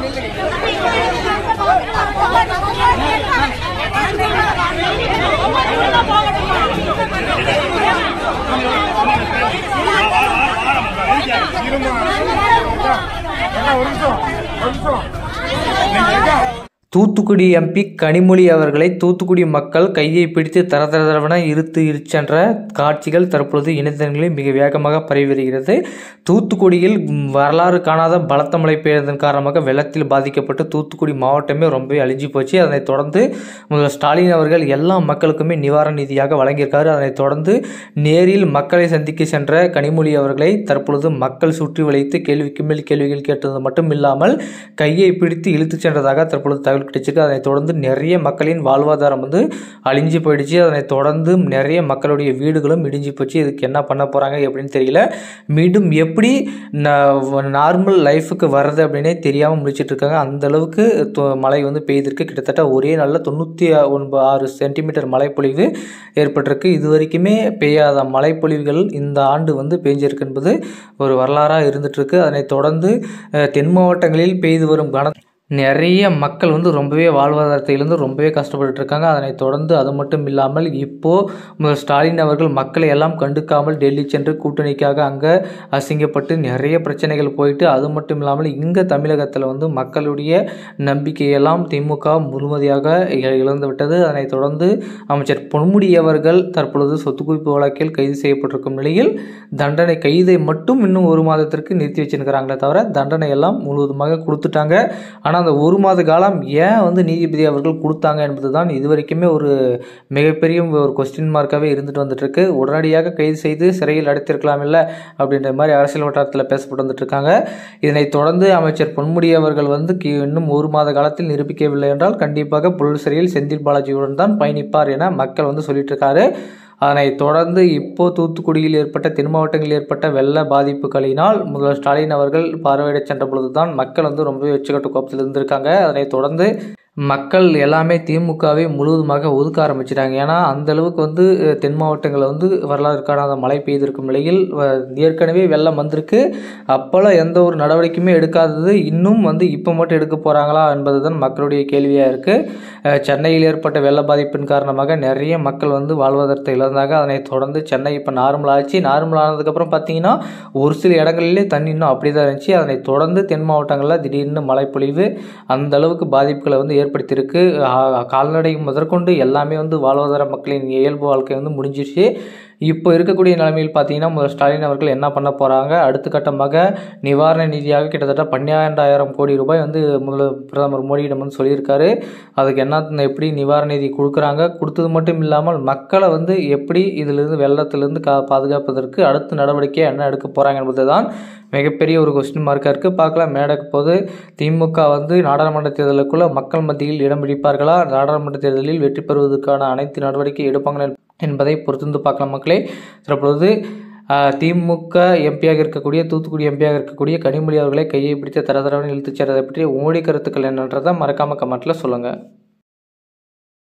Thoothukudi MP Kanimozhi அவர்களை தூத்துக்குடி மக்கள் கையை பிடித்து தர தர தரவென இருத்து இருச்சென்ற காட்சிகள் தற்பொழுது இணையதளங்களில் மிக வேகமாக பரவி வருகிறது தூத்துக்குடியில் ம், வரலாறு காணாத பலத்த மழை பெய்ததன் காரணமாக வெள்ளத்தில் பாதிக்கப்பட்டு தூத்துக்குடி மாவட்டமே ரொம்பவே அழிஞ்சு போச்சு அதனைத் தொடர்ந்து முதல்வர் ஸ்டாலின் அவர்கள் எல்லா மக்களுக்குமே நிவாரண நிதியாக வழங்கியிருக்காரு அதனைத் தொடர்ந்து நேரில் மக்களை சந்திக்க சென்ற கனிமொழி அவர்களை தற்பொழுது மக்கள் சுற்றி வளைத்து கேள்விக்கு மேல் கேள்விகள் கேட்டது மட்டும் இல்லாமல் கையை பிடித்து இழுத்துச் சென்றதாக தற்பொழுது தகவல் கிடைச்சிருக்கு அதனைத் தொடர்ந்து நிறைய மக்களின் வாழ்வாதாரம் வந்து அழிஞ்சு போயிடுச்சு அதனைத் தொடர்ந்து நிறைய மக்களுடைய வீடுகளும் இடிஞ்சு போச்சு இதுக்கு என்ன பண்ண போகிறாங்க எப்படின்னு தெரியல மீண்டும் எப்படி நார்மல் லைஃபுக்கு வர்றது அப்படின்னே தெரியாமல் முடிச்சிட்டு இருக்காங்க அந்த அளவுக்கு தொ- மழை வந்து பெய்திருக்கு கிட்டத்தட்ட ஒரே நாளில் தொண்ணூற்றி ஒன்பது ஆறு சென்டிமீட்டர் மழைப்பொழிவு ஏற்பட்டிருக்கு இது வரைக்குமே பெய்யாத மழைப்பொழிவுகள் இந்த ஆண்டு வந்து பெய்ஞ்சிருக்கு என்பது ஒரு வரலாறாக இருந்துட்டு இருக்கு அதனைத் தொடர்ந்து அஹ், தென் மாவட்டங்களில் பெய்து வரும் கன நிறைய மக்கள் வந்து ரொம்பவே வாழ்வாதாரத்திலிருந்து ரொம்பவே கஷ்டப்பட்டு இருக்காங்க அதனைத் தொடர்ந்து அது மட்டும் இல்லாமல் இப்போ முதல்வர் ஸ்டாலின் அவர்கள் மக்களை எல்லாம் கண்டுக்காமல் டெல்லி சென்று கூட்டணிக்காக அங்கே அசிங்கப்பட்டு நிறைய பிரச்சனைகள் போயிட்டு அது மட்டும் இல்லாமல் இங்கே தமிழகத்தில் வந்து மக்களுடைய நம்பிக்கையெல்லாம் திமுக முழுமதியாக இழ- இழந்து விட்டது அதனைத் தொடர்ந்து அமைச்சர் பொன்முடி அவர்கள் தற்பொழுது சொத்து குவிப்பு வழக்கில் கைது செய்யப்பட்டிருக்கும் நிலையில் தண்டனை கைதை மட்டும் இன்னும் ஒரு மாதத்திற்கு நிறுத்தி வச்சிருக்கிறாங்களே தவிர தண்டனை எல்லாம் முழுவதுமாக கொடுத்துட்டாங்க ஆனால் அந்த ஒரு மாத காலம் ஏன் வந்து நீதிபதி அவர்கள் கொடுத்தாங்க என்பது தான் இது வரைக்குமே ஒரு மிகப்பெரிய ஒரு கொஸ்டின் மார்க்காகவே இருந்துட்டு வந்துட்டு இருக்கு உடனடியாக கைது செய்து சிறையில் அடைத்திருக்கலாம் இல்லை அப்படின்ற மாதிரி அரசியல் வட்டாரத்தில் பேசப்பட்டு வந்துட்டு இருக்காங்க இதனைத் தொடர்ந்து அமைச்சர் பொன்முடி அவர்கள் வந்து கி- இன்னும் ஒரு மாத காலத்தில் நிரூபிக்கவில்லை என்றால் கண்டிப்பாக புழல் சிறையில் செந்தில் பாலாஜியுடன் தான் பயணிப்பார் என மக்கள் வந்து சொல்லிட்டு இருக்காரு அதனைத் தொடர்ந்து இப்போ தூத்துக்குடியில் ஏற்பட்ட தென் மாவட்டங்களில் ஏற்பட்ட வெள்ள பாதிப்புகளினால் முதல்வர் ஸ்டாலின் அவர்கள் பார்வையிடச் சென்ற பொழுதுதான் மக்கள் வந்து ரொம்பவே உச்சக்கட்ட கோபத்தில் இருந்திருக்காங்க அதனைத் தொடர்ந்து மக்கள் எல்லாமே திமுகவை முழுவதுமாக ஒதுக்க ஆரம்பிச்சிட்டாங்க ஏன்னா அந்த அளவுக்கு வந்து அஹ், தென் மாவட்டங்களில் வந்து வரலாறு காணாத மழை பெய்திருக்கும் நிலையில் அஹ், ஏற்கனவே வெள்ளம் வந்திருக்கு அப்போல்லாம் எந்த ஒரு நடவடிக்கையுமே எடுக்காதது இன்னும் வந்து இப்போ மட்டும் எடுக்க போகிறாங்களா என்பதுதான் மக்களுடைய கேள்வியாக இருக்குது சென்னையில் ஏற்பட்ட வெள்ள பாதிப்பின் காரணமாக நிறைய மக்கள் வந்து வாழ்வாதாரத்தை இழந்தாங்க அதனைத் தொடர்ந்து சென்னை இப்போ நார்மல் ஆச்சு நார்மல் ஆனதுக்கப்புறம் பார்த்தீங்கன்னா ஒரு சில இடங்களிலே தண்ணி இன்னும் அப்படி தான் இருந்துச்சு அதனைத் தொடர்ந்து தென் மாவட்டங்களில் திடீர்னு மழைப்பொழிவு அந்த அளவுக்கு பாதிப்புகளை வந்து ஏற்படுத்தியிருக்கு ஆ- கால்நடை முதற்கொண்டு எல்லாமே வந்து வாழ்வாதார மக்களின் இயல்பு வாழ்க்கை வந்து முடிஞ்சிருச்சு இப்போ இருக்கக்கூடிய நிலைமையில் பார்த்தீங்கன்னா முதல் ஸ்டாலின் அவர்கள் என்ன பண்ண போகிறாங்க அடுத்த கட்டமாக நிவாரண நிதியாக கிட்டத்தட்ட பன்னிரெண்டாயிரம் கோடி ரூபாய் வந்து முதல்ல பிரதமர் மோடியிடம் வந்து சொல்லியிருக்காரு அதுக்கு என்ன எப்படி நிவாரண நிதி கொடுக்குறாங்க கொடுத்தது மட்டும் இல்லாமல் மக்களை வந்து எப்படி இதிலிருந்து வெள்ளத்திலிருந்து கா பாதுகாப்பதற்கு அடுத்த நடவடிக்கை என்ன எடுக்க போகிறாங்க என்பது தான் மிகப்பெரிய ஒரு கொஸ்டின் மார்க்காக இருக்குது பார்க்கலாம் மேடக்கு போது திமுக வந்து நாடாளுமன்ற தேர்தலுக்குள்ள மக்கள் மத்தியில் இடம் பிடிப்பார்களா நாடாளுமன்ற தேர்தலில் வெற்றி பெறுவதற்கான அனைத்து நடவடிக்கை எடுப்பாங்க என்பதை பொறுத்திருந்து பார்க்கலாம் மக்களே தற்பொழுது ஆஹ், திமுக எம்பியாக இருக்கக்கூடிய தூத்துக்குடி எம்பியாக இருக்கக்கூடிய கனிமொழி அவர்களை கையை பிடித்த தரதரவன் இழுத்துச் சென்றதை பற்றி உங்களுடைய கருத்துக்கள் என்னன்றதை மறக்காம கமெண்ட்டில் சொல்லுங்கள்